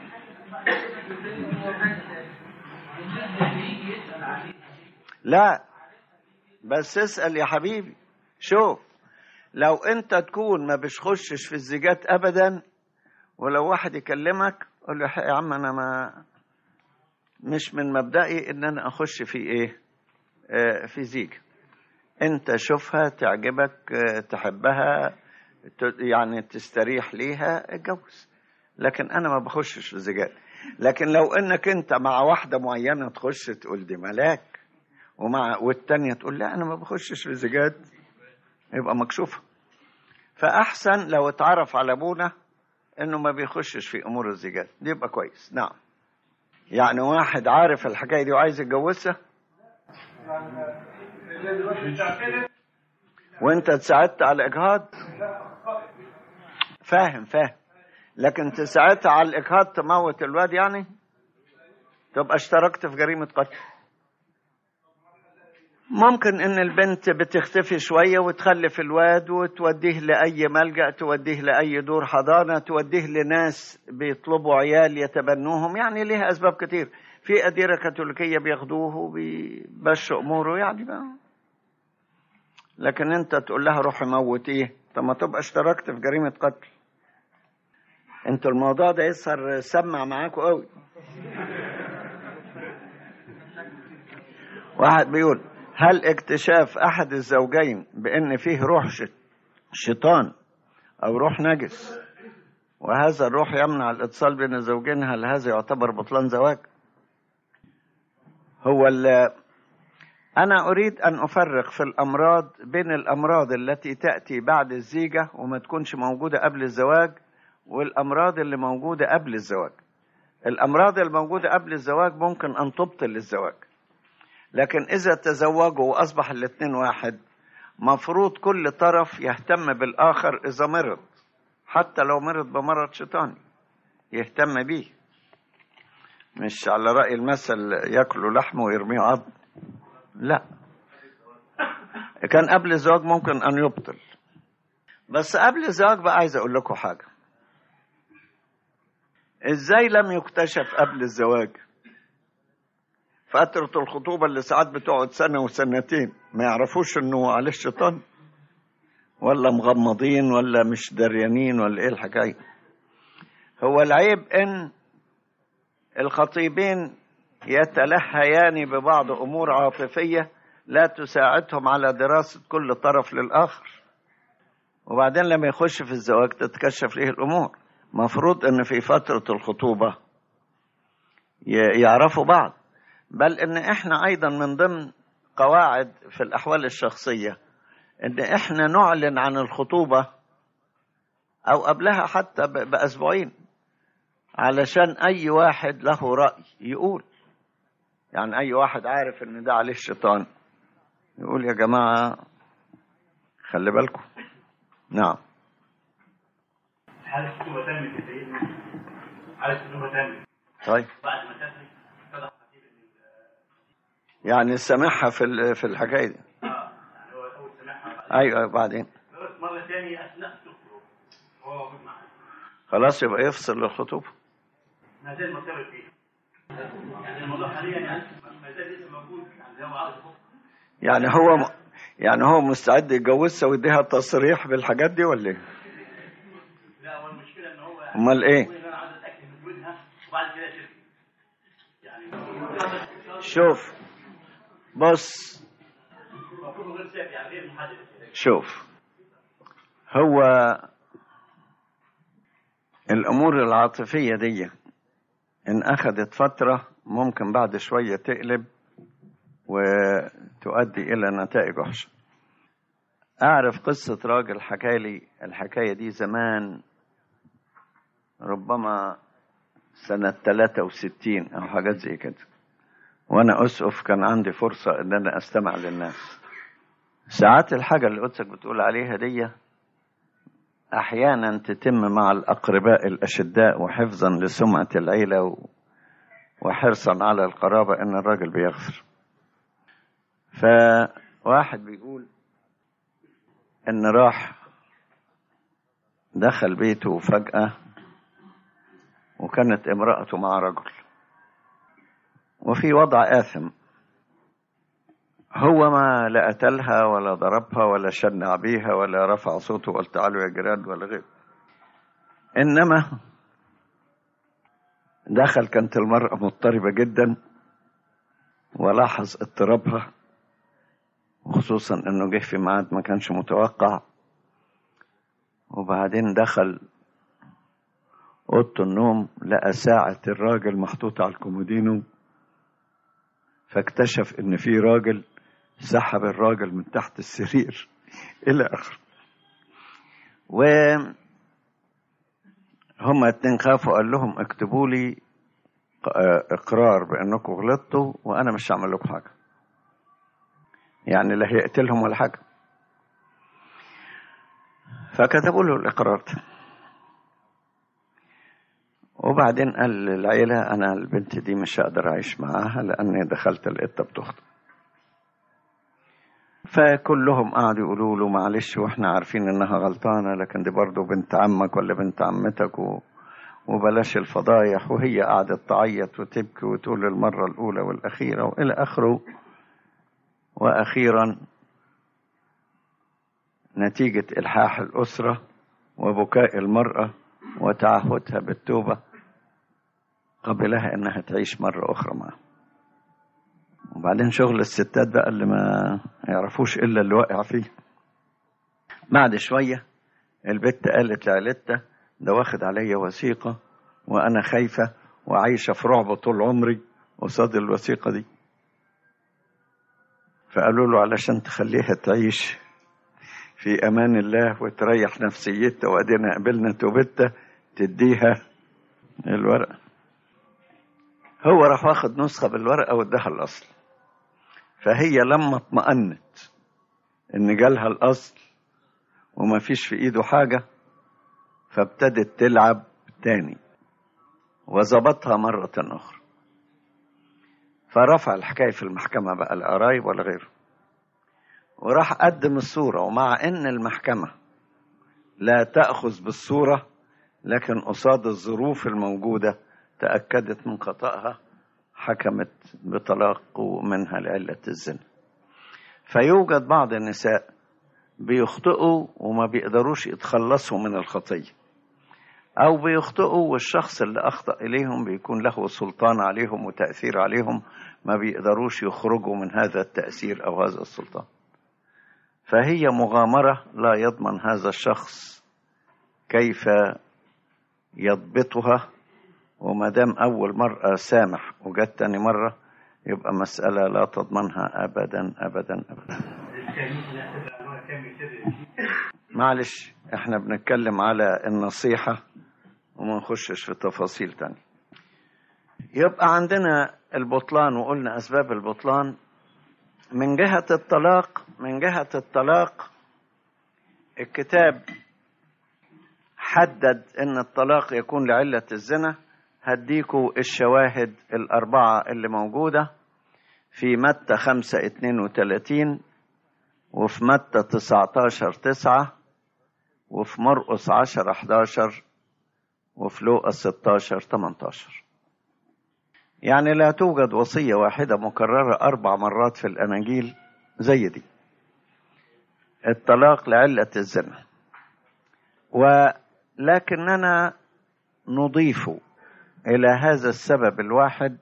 لا بس اسأل يا حبيبي شوف لو انت تكون ما بتخشش في الزيجات ابدا ولو واحد يكلمك قول له يا عم انا ما مش من مبدئي ان انا اخش في ايه آه في زيج انت شوفها تعجبك آه تحبها ت- يعني تستريح ليها اتجوز لكن انا ما بخشش في زيجات لكن لو انك انت مع واحده معينه تخش تقول دي ملاك ومع والتانية تقول لا انا ما بخشش في زيجات يبقى مكشوفه فاحسن لو اتعرف على ابونا انه ما بيخشش في امور الزيجات دي يبقى كويس نعم يعني واحد عارف الحكايه دي وعايز يتجوزها وانت تساعدت على الاجهاض فاهم فاهم لكن تساعدت على الاجهاض تموت الواد يعني تبقى اشتركت في جريمه قتل ممكن ان البنت بتختفي شويه وتخلف الواد وتوديه لاي ملجا توديه لاي دور حضانه توديه لناس بيطلبوا عيال يتبنوهم يعني ليها اسباب كتير في اديره كاثوليكيه بياخدوه وبيمشوا اموره يعني بقى. لكن انت تقول لها روحي موتيه طب ما تبقى اشتركت في جريمه قتل انتوا الموضوع ده يظهر سمع معاكم قوي واحد بيقول هل اكتشاف احد الزوجين بان فيه روح ش- شيطان او روح نجس وهذا الروح يمنع الاتصال بين الزوجين هل هذا يعتبر بطلان زواج هو ال- انا اريد ان افرق في الامراض بين الامراض التي تاتي بعد الزيجه وما تكونش موجوده قبل الزواج والامراض اللي موجوده قبل الزواج الامراض الموجوده قبل الزواج ممكن ان تبطل الزواج لكن إذا تزوجوا وأصبح الاثنين واحد مفروض كل طرف يهتم بالآخر إذا مرض حتى لو مرض بمرض شيطاني يهتم بيه مش على رأي المثل ياكلوا لحم ويرميه عظم لا كان قبل الزواج ممكن أن يبطل بس قبل الزواج بقى عايز أقول لكم حاجة إزاي لم يكتشف قبل الزواج فترة الخطوبة اللي ساعات بتقعد سنة وسنتين ما يعرفوش انه عليه الشيطان ولا مغمضين ولا مش دريانين ولا ايه الحكايه هو العيب ان الخطيبين يتلهيان ببعض امور عاطفيه لا تساعدهم على دراسه كل طرف للاخر وبعدين لما يخش في الزواج تتكشف ليه الامور مفروض ان في فتره الخطوبه ي- يعرفوا بعض بل ان احنا ايضا من ضمن قواعد في الاحوال الشخصيه ان احنا نعلن عن الخطوبه او قبلها حتى ب- باسبوعين علشان اي واحد له راي يقول يعني اي واحد عارف ان ده عليه الشيطان يقول يا جماعه خلي بالكم نعم حالة الخطوبة تمت يا سيدنا حالة الخطوبة تمت طيب بعد ما تمت اتضح خطيب ان يعني سامحها في ال- في الحكايه دي اه يعني هو اول سمعها ايوه أيوة، بعدين بس مرة ثانية اثناء الخطوبة هو موجود معنا خلاص يبقى يفصل الخطوبه ما زال مرتبط فيه يعني الموضوع حاليا يعني ما زال لسه موجود يعني هو عاوز يخطب يعني هو يعني هو مستعد يتجوزها ويديها تصريح بالحاجات دي ولا ايه؟ لا هو المشكلة ان هو امال ايه؟ يقول ان انا عاوز اتاكد من وجودها وبعد كده شركة يعني شوف بص المفروض غير سافي يعني غير محدد شوف هو الامور العاطفيه دي ان اخذت فتره ممكن بعد شويه تقلب وتؤدي الى نتائج وحشه اعرف قصه راجل حكى لي الحكايه دي زمان ربما سنه 63 او حاجات زي كده وانا اسقف كان عندي فرصه ان انا استمع للناس ساعات الحاجة اللي قدسك بتقول عليها دي أحيانا تتم مع الأقرباء الأشداء وحفظا لسمعة العيلة و- وحرصا على القرابة إن الراجل بيغفر فواحد بيقول إن راح دخل بيته فجأة وكانت امرأته مع رجل وفي وضع آثم هو ما لا قتلها ولا ضربها ولا شنع بيها ولا رفع صوته وقال تعالوا يا جيران ولا غيره انما دخل كانت المرأة مضطربة جدا ولاحظ اضطرابها وخصوصا انه جه في ميعاد ما كانش متوقع وبعدين دخل اوضه النوم لقى ساعة الراجل محطوطة على الكومودينو فاكتشف ان في راجل سحب الراجل من تحت السرير الى اخره و هما اتنين خافوا قال لهم اكتبوا لي ق- اقرار بانكم غلطتوا وانا مش هعمل لكم حاجه يعني لا هيقتلهم ولا حاجه فكتبوا له الاقرار ده وبعدين قال للعيلة أنا البنت دي مش هقدر أعيش معاها لأني دخلت لقيتها بتخطب فكلهم قعدوا يقولوا له معلش واحنا عارفين انها غلطانة لكن دي برضه بنت عمك ولا بنت عمتك و... وبلاش الفضايح وهي قعدت تعيط وتبكي وتقول المرة الأولى والأخيرة وإلى آخره وأخيرا نتيجة إلحاح الأسرة وبكاء المرأة وتعهدها بالتوبة قبلها إنها تعيش مرة أخرى معه وبعدين شغل الستات بقى اللي ما يعرفوش إلا اللي واقع فيه بعد شوية البت قالت لعيلتها ده واخد عليا وثيقة وأنا خايفة وعايشة في رعب طول عمري قصاد الوثيقة دي فقالوا له علشان تخليها تعيش في امان الله وتريح نفسيتها وادينا قبلنا توبتها تديها الورقه هو راح واخد نسخه بالورقه واداها الاصل فهي لما اطمأنت ان جالها الاصل وما فيش في ايده حاجه فابتدت تلعب تاني وظبطها مرة أخرى فرفع الحكاية في المحكمة بقى القرايب ولا غيره وراح قدم الصورة ومع ان المحكمة لا تأخذ بالصورة لكن قصاد الظروف الموجودة تأكدت من خطأها حكمت بطلاق منها لعلة الزنا فيوجد بعض النساء بيخطئوا وما بيقدروش يتخلصوا من الخطية أو بيخطئوا والشخص اللي أخطأ إليهم بيكون له سلطان عليهم وتأثير عليهم ما بيقدروش يخرجوا من هذا التأثير أو هذا السلطان فهي مغامرة لا يضمن هذا الشخص كيف يضبطها وما دام أول مرة سامح وجت تاني مرة يبقى مسألة لا تضمنها أبدا أبدا أبدا معلش احنا بنتكلم على النصيحة وما نخشش في تفاصيل تانية يبقى عندنا البطلان وقلنا أسباب البطلان من جهة الطلاق من جهة الطلاق الكتاب حدد ان الطلاق يكون لعلة الزنا هديكوا الشواهد الأربعة اللي موجودة في متى خمسة اتنين وتلاتين وفي متى تسعتاشر تسعة وفي مرقس عشر أحداشر وفي لوقا ستاشر تمنتاشر يعني لا توجد وصية واحدة مكررة أربع مرات في الأناجيل زي دي الطلاق لعلة الزنا ولكننا نضيف إلى هذا السبب الواحد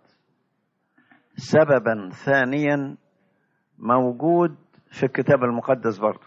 سببا ثانيا موجود في الكتاب المقدس برضه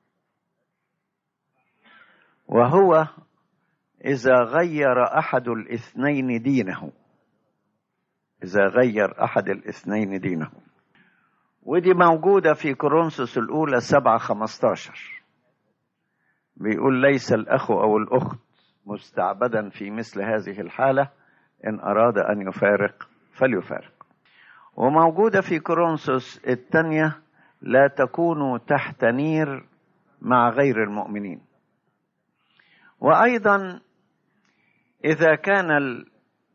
وهو إذا غير أحد الاثنين دينه إذا غير أحد الاثنين دينه ودي موجودة في كورنثوس الأولى سبعة خمستاشر بيقول ليس الأخ أو الأخت مستعبدا في مثل هذه الحالة إن أراد أن يفارق فليفارق وموجودة في كورنثوس الثانية لا تكونوا تحت نير مع غير المؤمنين وأيضا إذا كان ال...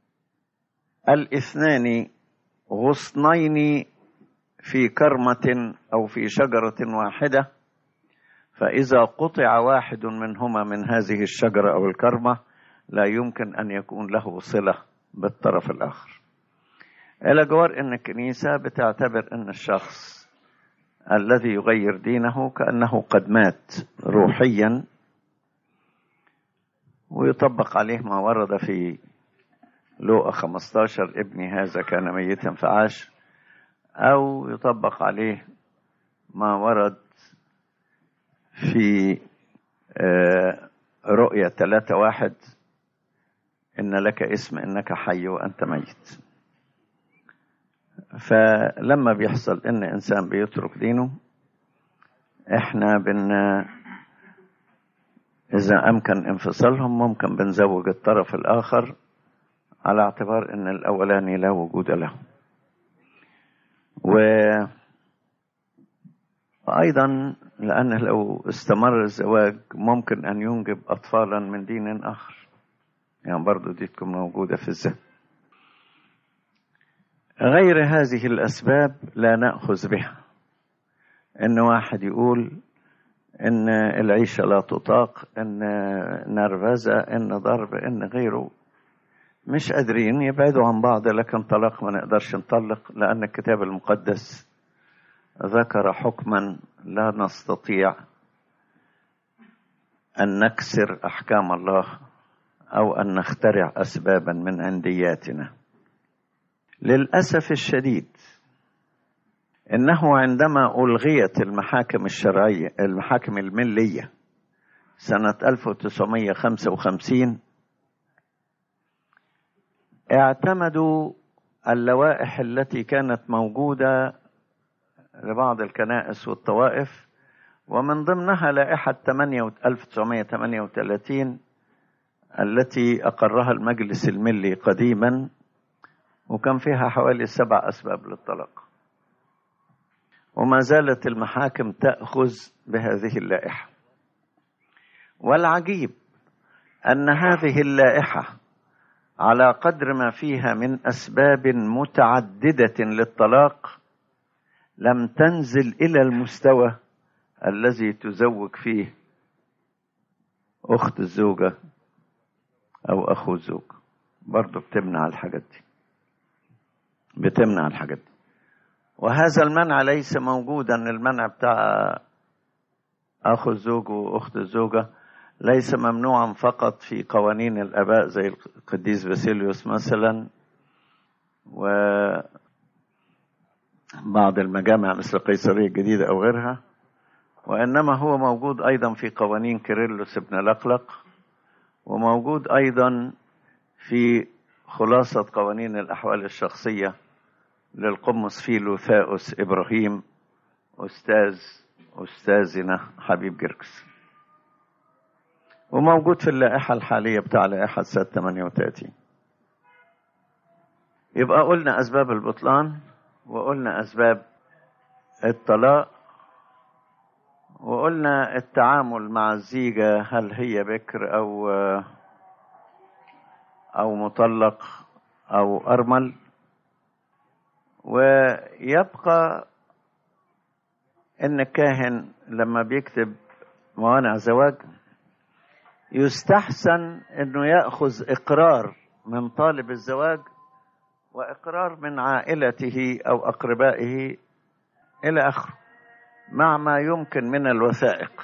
الاثنان غصنين في كرمة أو في شجرة واحدة فإذا قطع واحد منهما من هذه الشجرة أو الكرمة لا يمكن أن يكون له صلة بالطرف الآخر إلى جوار أن الكنيسة بتعتبر أن الشخص الذي يغير دينه كأنه قد مات روحيا ويطبق عليه ما ورد في لوقا 15 ابني هذا كان ميتا فعاش أو يطبق عليه ما ورد في رؤية ثلاثة واحد إن لك اسم إنك حي وأنت ميت فلما بيحصل إن إنسان بيترك دينه إحنا بن إذا أمكن انفصالهم ممكن بنزوج الطرف الآخر على اعتبار ان الاولاني لا وجود له و ايضا لان لو استمر الزواج ممكن ان ينجب اطفالا من دين اخر يعني برضو دي تكون موجوده في الذهن غير هذه الاسباب لا ناخذ بها ان واحد يقول ان العيشه لا تطاق ان نرفزه ان ضرب ان غيره مش قادرين يبعدوا عن بعض لكن طلاق ما نقدرش نطلق لأن الكتاب المقدس ذكر حكما لا نستطيع أن نكسر أحكام الله أو أن نخترع أسبابا من عندياتنا للأسف الشديد إنه عندما ألغيت المحاكم الشرعية المحاكم الملية سنة 1955 اعتمدوا اللوائح التي كانت موجودة لبعض الكنائس والطوائف ومن ضمنها لائحة 1938 التي أقرها المجلس الملي قديما وكان فيها حوالي سبع أسباب للطلاق وما زالت المحاكم تأخذ بهذه اللائحة والعجيب أن هذه اللائحة على قدر ما فيها من اسباب متعدده للطلاق لم تنزل الى المستوى الذي تزوج فيه اخت الزوجه او اخو الزوج برضه بتمنع الحاجات دي بتمنع الحاجات دي وهذا المنع ليس موجودا المنع بتاع أخو الزوج وأخت الزوجة ليس ممنوعا فقط في قوانين الآباء زي القديس باسيليوس مثلا وبعض المجامع مثل القيصرية الجديدة أو غيرها وإنما هو موجود أيضا في قوانين كيرلس ابن لقلق وموجود أيضا في خلاصة قوانين الأحوال الشخصية للقمص فيلوثاؤس إبراهيم أستاذ أستاذنا حبيب جركس وموجود في اللائحة الحالية بتاع لائحة سنة 38 يبقى قلنا أسباب البطلان وقلنا أسباب الطلاق وقلنا التعامل مع الزيجة هل هي بكر أو أو مطلق أو أرمل ويبقى إن الكاهن لما بيكتب موانع زواج يستحسن إنه يأخذ إقرار من طالب الزواج وإقرار من عائلته أو أقربائه إلى آخره مع ما يمكن من الوثائق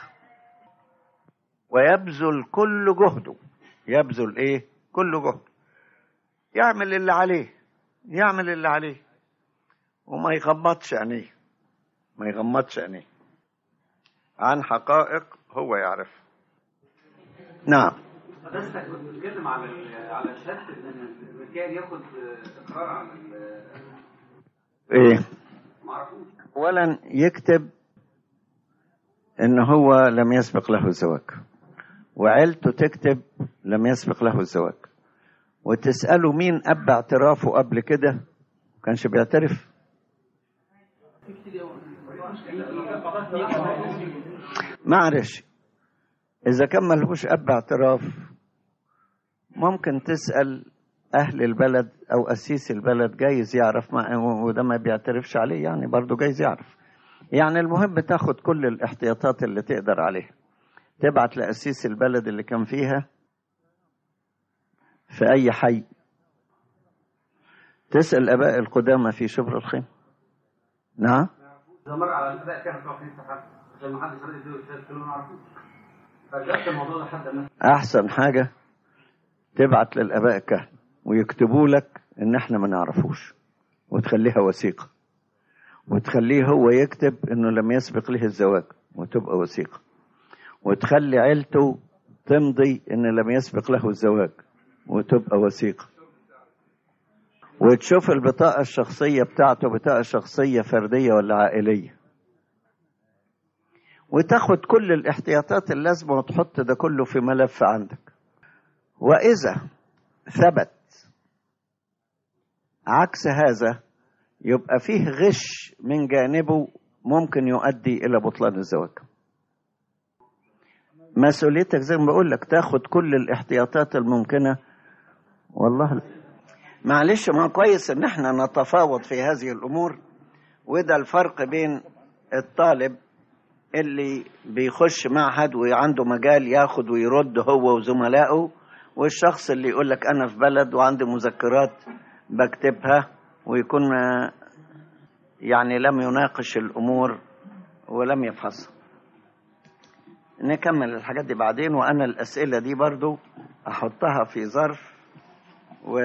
ويبذل كل جهده يبذل ايه كل جهد يعمل اللي عليه يعمل اللي عليه وما يغمضش عينيه ما يغمضش عينيه عن حقائق هو يعرف نعم حضرتك كنت بتتكلم على ال- على شهاده ان الكاهن ياخد اقرار عن ال- ايه معرفوش اولا يكتب ان هو لم يسبق له الزواج وعيلته تكتب لم يسبق له الزواج وتسأله مين أب اعترافه قبل كده كانش بيعترف معلش إذا كان ملهوش أب اعتراف ممكن تسأل أهل البلد أو أسيس البلد جايز يعرف ما وده ما بيعترفش عليه يعني برضه جايز يعرف يعني المهم تاخد كل الاحتياطات اللي تقدر عليها تبعت لأسيس البلد اللي كان فيها في أي حي تسأل آباء القدامى في شبر الخيم نعم ده مر على الاباء كانوا بتوع كنيسه حد عشان ما حدش راضي يدور الشهاده كلهم ما يعرفوش فجبت الموضوع ده حد الناس أحسن حاجة تبعت للآباء الكهنة ويكتبوا لك إن إحنا ما نعرفوش وتخليها وثيقة وتخليه هو يكتب إنه لم يسبق له الزواج وتبقى وثيقة وتخلي عيلته تمضي إن لم يسبق له الزواج وتبقى وثيقة وتشوف البطاقة الشخصية بتاعته بطاقة شخصية فردية ولا عائلية وتاخد كل الاحتياطات اللازمة وتحط ده كله في ملف عندك وإذا ثبت عكس هذا يبقى فيه غش من جانبه ممكن يؤدي إلى بطلان الزواج مسؤوليتك زي ما بقول لك تاخد كل الاحتياطات الممكنة والله لا. معلش ما كويس ان احنا نتفاوض في هذه الامور وده الفرق بين الطالب اللي بيخش معهد وعنده مجال ياخد ويرد هو وزملائه والشخص اللي يقول لك انا في بلد وعندي مذكرات بكتبها ويكون ما- يعني لم يناقش الامور ولم يفحصها نكمل الحاجات دي بعدين وانا الاسئله دي برضو احطها في ظرف و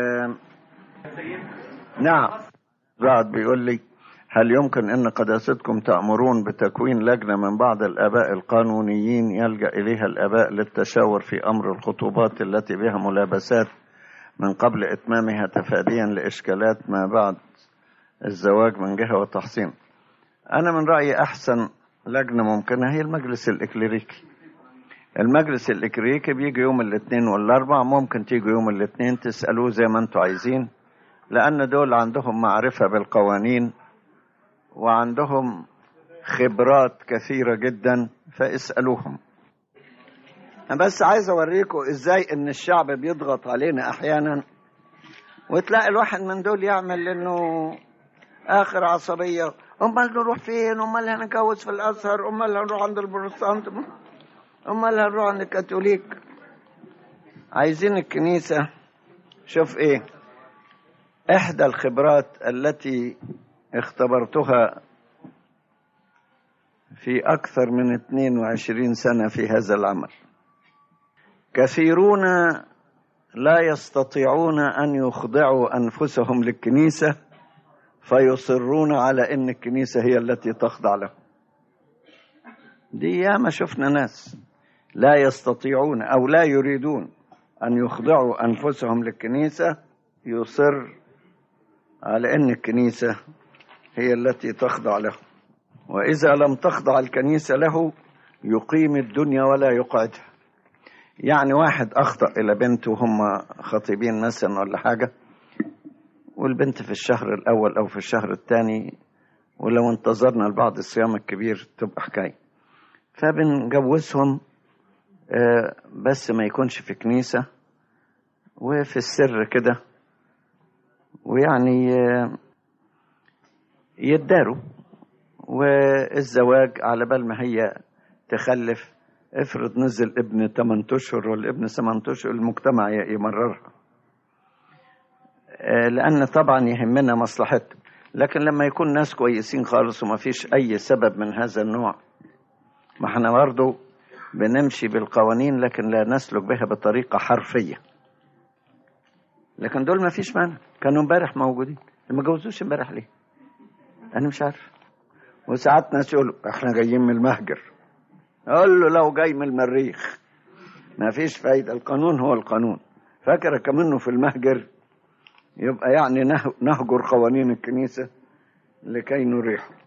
نعم رعد بيقول لي هل يمكن أن قداستكم تأمرون بتكوين لجنة من بعض الآباء القانونيين يلجأ إليها الآباء للتشاور في أمر الخطوبات التي بها ملابسات من قبل إتمامها تفاديا لإشكالات ما بعد الزواج من جهة وتحصين أنا من رأيي أحسن لجنة ممكنة هي المجلس الإكليريكي المجلس الإكليريكي بيجي يوم الاثنين والأربع ممكن تيجوا يوم الاثنين تسألوه زي ما أنتوا عايزين لأن دول عندهم معرفة بالقوانين وعندهم خبرات كثيرة جدا فاسألوهم أنا بس عايز أوريكم إزاي إن الشعب بيضغط علينا أحيانا وتلاقي الواحد من دول يعمل إنه آخر عصبية أمال نروح فين أمال هنتجوز في الأزهر أمال هنروح عند البروتستانت أمال هنروح عند الكاثوليك عايزين الكنيسة شوف إيه إحدى الخبرات التي اختبرتها في أكثر من 22 سنة في هذا العمل كثيرون لا يستطيعون أن يخضعوا أنفسهم للكنيسة فيصرون على أن الكنيسة هي التي تخضع لهم دي ياما شفنا ناس لا يستطيعون أو لا يريدون أن يخضعوا أنفسهم للكنيسة يصر على أن الكنيسة هي التي تخضع له وإذا لم تخضع الكنيسة له يقيم الدنيا ولا يقعدها يعني واحد أخطأ إلى بنت وهم خطيبين مثلا ولا حاجة والبنت في الشهر الأول أو في الشهر الثاني ولو انتظرنا لبعض الصيام الكبير تبقى حكاية فبنجوزهم آه، بس ما يكونش في كنيسة وفي السر كده ويعني آه، يداروا والزواج على بال ما هي تخلف افرض نزل ابن 8 اشهر ولا ابن 8 اشهر المجتمع ي- يمررها آه، لان طبعا يهمنا مصلحتهم لكن لما يكون ناس كويسين خالص وما فيش اي سبب من هذا النوع ما احنا برضه بنمشي بالقوانين لكن لا نسلك بها بطريقه حرفيه لكن دول ما فيش مانع كانوا امبارح موجودين ما جوزوش امبارح ليه انا مش عارف وساعات ناس يقولوا احنا جايين من المهجر اقول له لو جاي من المريخ ما فيش فايدة القانون هو القانون فاكر كمنه في المهجر يبقى يعني نه- نهجر قوانين الكنيسة لكي نريحه